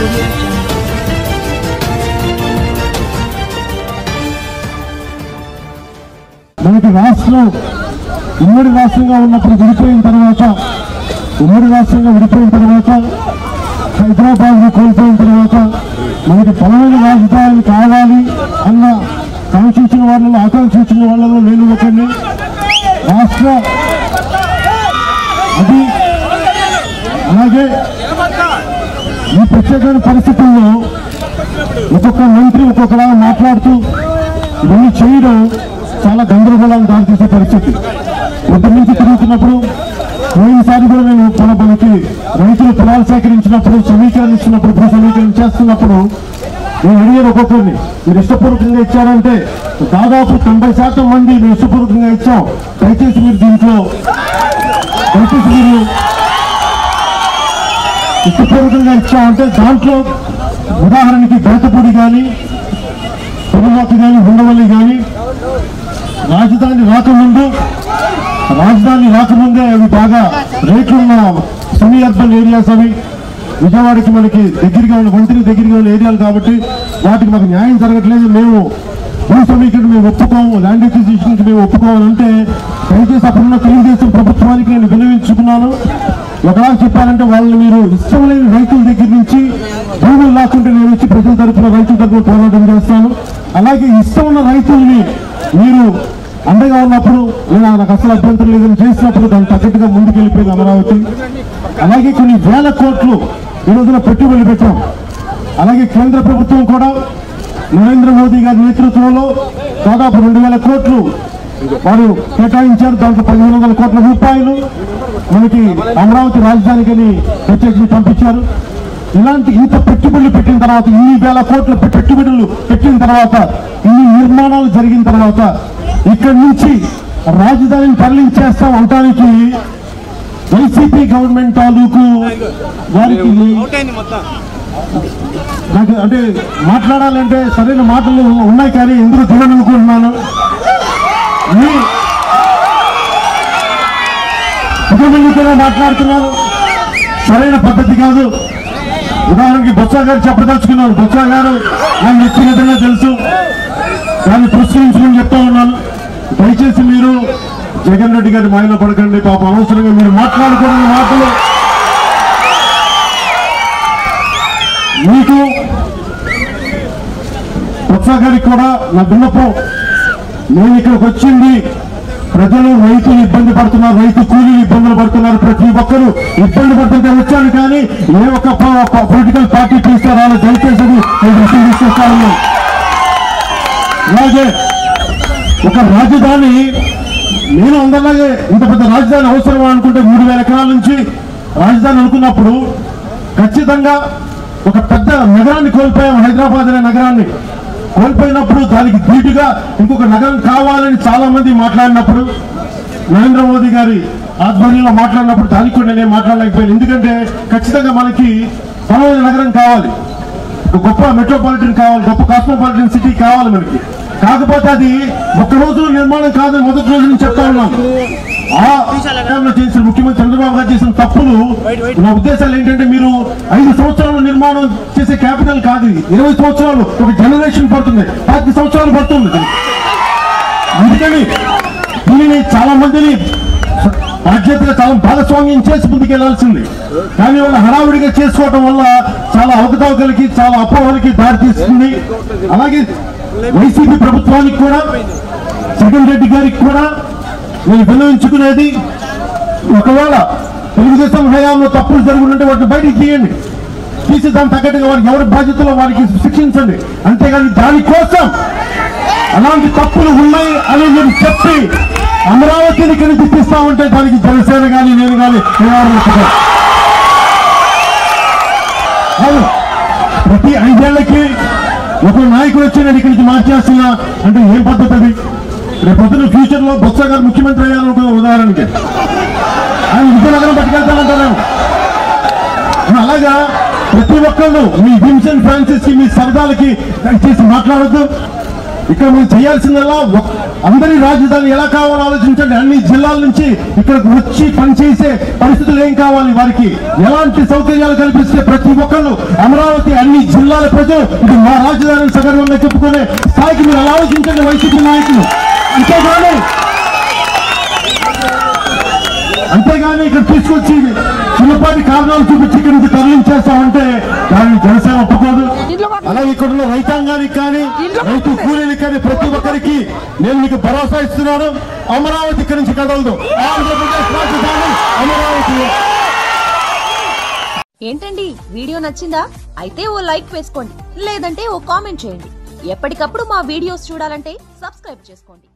audio jungle. మనకి రాష్ట్రం ఉమ్మడి రాష్ట్రంగా ఉన్నప్పుడు విడిపోయిన తర్వాత ఉమ్మడి రాష్ట్రంగా విడిపోయిన తర్వాత హైదరాబాద్ కోల్పోయిన తర్వాత మనకి బలమైన రాజధాని కావాలి అన్న కాంక్షించిన వాళ్ళలో ఆకాంక్షించిన వాళ్ళలో నేను ఒకరిని రాష్ట్ర అది అలాగే ఈ ప్రత్యేకమైన పరిస్థితుల్లో ఒక్కొక్క మంత్రి ఒక్కొక్కలా మాట్లాడుతూ ఇవన్నీ చేయడం చాలా గందరగోళాన్ని దారితీసే పరిస్థితి పొద్దు నుంచి తిరుగుతున్నప్పుడు పోయినసారి కూడా నేను మన మనకి రైతులు పొలాలు సేకరించినప్పుడు సమీకరణ ఇచ్చినప్పుడు భూ సమీకరణ చేస్తున్నప్పుడు నేను అడిగాను ఒక్కొక్కరిని మీరు ఇష్టపూర్వకంగా ఇచ్చారంటే దాదాపు తొంభై శాతం మంది మేము ఇష్టపూర్వకంగా ఇచ్చాం దయచేసి మీరు దీంట్లో దయచేసి మీరు ఇష్టపూర్వకంగా ఇచ్చామంటే దాంట్లో ఉదాహరణకి బయటపూడి కానీ తిరుమల కానీ ఉండవల్లి కానీ రాజధాని రాకముందు రాజధాని రాకముందే అవి బాగా రేట్లున్న సెమీ అర్బన్ ఏరియాస్ అవి విజయవాడకి మనకి దగ్గరగా ఉన్న వంతిని దగ్గరగా ఉన్న ఏరియాలు కాబట్టి వాటికి మాకు న్యాయం జరగట్లేదు మేము భూ సమీకరణ మేము ఒప్పుకోము ల్యాండ్ ఎక్విజిషన్కి మేము ఒప్పుకోవాలంటే దయచేసి అప్పుడున్న తెలుగుదేశం ప్రభుత్వానికి నేను విన్నవించుకున్నాను ఒకలా చెప్పాలంటే వాళ్ళని మీరు ఇష్టం లేని రైతుల దగ్గర నుంచి భూములు లాక్కుంటే నేను వచ్చి ప్రజల తరపున రైతుల తరపున పోరాటం చేస్తాను అలాగే ఇష్టం ఉన్న రైతుల్ని మీరు అండగా ఉన్నప్పుడు నేను నాకు అసలు అభ్యంతరం లేదని చేసినప్పుడు దానికి తగ్గట్టుగా ముందుకెళ్ళిపోయింది అమరావతి అలాగే కొన్ని వేల కోట్లు ఈ రోజున పెట్టుబడులు పెట్టాం అలాగే కేంద్ర ప్రభుత్వం కూడా నరేంద్ర మోదీ గారి నేతృత్వంలో దాదాపు రెండు వేల కోట్లు వారు కేటాయించారు దాంట్లో పదిహేను వందల కోట్ల రూపాయలు మనకి అమరావతి రాజధానికని ప్రత్యేకించి పంపించారు ఇలాంటి ఇంత పెట్టుబడులు పెట్టిన తర్వాత ఇన్ని వేల కోట్ల పె- పెట్టుబడులు పెట్టిన తర్వాత ఇన్ని నిర్మాణాలు జరిగిన తర్వాత ఇక్కడి నుంచి రాజధానిని తరలించేస్తాం అంటానికి వైసీపీ గవర్నమెంట్ తాలూకు వారికి నాకు అంటే మాట్లాడాలంటే సరైన మాటలు ఉన్నాయి కానీ ఎందుకు తిననుకుంటున్నాను మీ ఉపమండితోనే మాట్లాడుతున్నారు సరైన పద్ధతి కాదు ఉదాహరణకి బొత్స గారు చెప్పదలుచుకున్నారు బొత్స గారు నాకు వ్యక్తిగతంగా తెలుసు దాన్ని పురస్కరించుకుని చెప్తా ఉన్నాను దయచేసి మీరు జగన్ రెడ్డి గారి మాయలో పడకండి పాప అనవసరంగా మీరు మాట్లాడుకున్న మాటలు మీకు బొత్స గారికి కూడా నా విన్నపం నేను ఇక్కడికి వచ్చింది ప్రజలు రైతులు ఇబ్బంది పడుతున్నారు రైతు కూలీలు ఇబ్బందులు పడుతున్నారు ప్రతి ఒక్కరు ఇబ్బంది పడుతుంటే వచ్చాను కానీ ఏ ఒక్క పొలిటికల్ పార్టీ తీస్తే రాలేదు దయచేసి అది నేను విషయం తీసుకొస్తాను అలాగే ఒక రాజధాని నేను అందరిలాగే ఇంత పెద్ద రాజధాని అవసరమా అనుకుంటే మూడు వేల ఎకరాల నుంచి రాజధాని అనుకున్నప్పుడు ఖచ్చితంగా ఒక పెద్ద నగరాన్ని కోల్పోయాం హైదరాబాద్ అనే నగరాన్ని కోల్పోయినప్పుడు దానికి ధీటుగా ఇంకొక నగరం కావాలని చాలా మంది మాట్లాడినప్పుడు నరేంద్ర మోదీ గారి ఆధ్వర్యంలో మాట్లాడినప్పుడు దానికి కూడా నేనేం మాట్లాడలేకపోయాను ఎందుకంటే ఖచ్చితంగా మనకి బలమైన నగరం కావాలి ఒక గొప్ప మెట్రోపాలిటన్ కావాలి గొప్ప కాస్మోపాలిటన్ సిటీ కావాలి మనకి కాకపోతే అది ఒక్క రోజు నిర్మాణం కాదని మొదటి రోజు నుంచి చెప్తా ఉన్నాం ఆ టైంలో చేసిన ముఖ్యమంత్రి చంద్రబాబు గారు చేసిన తప్పులు నా ఉద్దేశాలు ఏంటంటే మీరు ఐదు సంవత్సరాలు నిర్మాణం చేసే క్యాపిటల్ కాదు ఇది. ఇరవై సంవత్సరాలు ఒక జనరేషన్ పడుతుంది పాతి సంవత్సరాలు పడుతుంది దీనికి. అందుకని దీనిని చాలా మందిని బాధ్యతగా చాలా భాగస్వామ్యం చేసి ముందుకెళ్లాల్సింది కానీ వాళ్ళ హడావుడిగా చేసుకోవడం వల్ల చాలా అవకతవకలకి చాలా అపోహలకి దారితీస్తుంది అలాగే వైసీపీ ప్రభుత్వానికి కూడా జగన్ రెడ్డి గారికి కూడా నేను విన్నవించుకునేది ఒకవేళ తెలుగుదేశం హయాంలో తప్పులు జరుగుతుంటే వాటిని బయటికి తీయండి తీసి దాని తగ్గట్టుగా వారికి ఎవరి బాధ్యతలో వారికి శిక్షించండి అంతేగాని దానికోసం అలాంటి తప్పులు ఉన్నాయి అని నేను చెప్పి అమరావతిని కనిపిస్తామంటే దానికి జనసేన కానీ నేను కానీ నివారించగలను. అవును ప్రతి ఐదేళ్లకి ఒక నాయకుడు వచ్చి నేను ఇక్కడి నుంచి మార్చేస్తున్నా అంటే ఏం పద్ధతి అది రేపు పొద్దున ఫ్యూచర్ లో బొత్స గారు ముఖ్యమంత్రి అయ్యారు ఒక ఉదాహరణకి ఆయన విజయనగరం పట్టుకెళ్తానంటారు అలాగా ప్రతి ఒక్కళ్ళు మీ విన్సెంట్ ఫ్రాన్సిస్ కి మీ సరదాలకి దయచేసి మాట్లాడద్దు ఇక్కడ మీరు చేయాల్సిందల్లా ఒక్- అందరి రాజధాని ఎలా కావాలో ఆలోచించండి అన్ని జిల్లాల నుంచి ఇక్కడికి వచ్చి పనిచేసే పరిస్థితులు ఏం కావాలి వారికి ఎలాంటి సౌకర్యాలు కల్పిస్తే ప్రతి ఒక్కళ్ళు అమరావతి అన్ని జిల్లాల ప్రజలు ఇది మా రాజధాని సగర్వంగా చెప్పుకునే స్థాయికి మీరు అలా ఆలోచించండి వైసీపీ నాయకులు అంతేగాని అంతేగాని ఇక్కడ తీసుకొచ్చి చిన్నపాటి కారణాలు చూపించి ఇక్కడ నుంచి తరలించేస్తామంటే దాన్ని జనసేన ఒప్పుకోదు అలాగే ఇక్కడ ఉన్న రైతాంగానికి కానీ రైతు కూలీలకు కానీ ప్రతి ఒక్కరికి నేను మీకు భరోసా ఇస్తున్నాను అమరావతి ఇక్కడి నుంచి కదలదు ఆంధ్రప్రదేశ్ రాజధాని అమరావతి ఏంటండి వీడియో నచ్చిందా అయితే ఓ లైక్ వేసుకోండి లేదంటే ఓ కామెంట్ చేయండి ఎప్పటికప్పుడు మా వీడియోస్ చూడాలంటే సబ్స్క్రైబ్ చేసుకోండి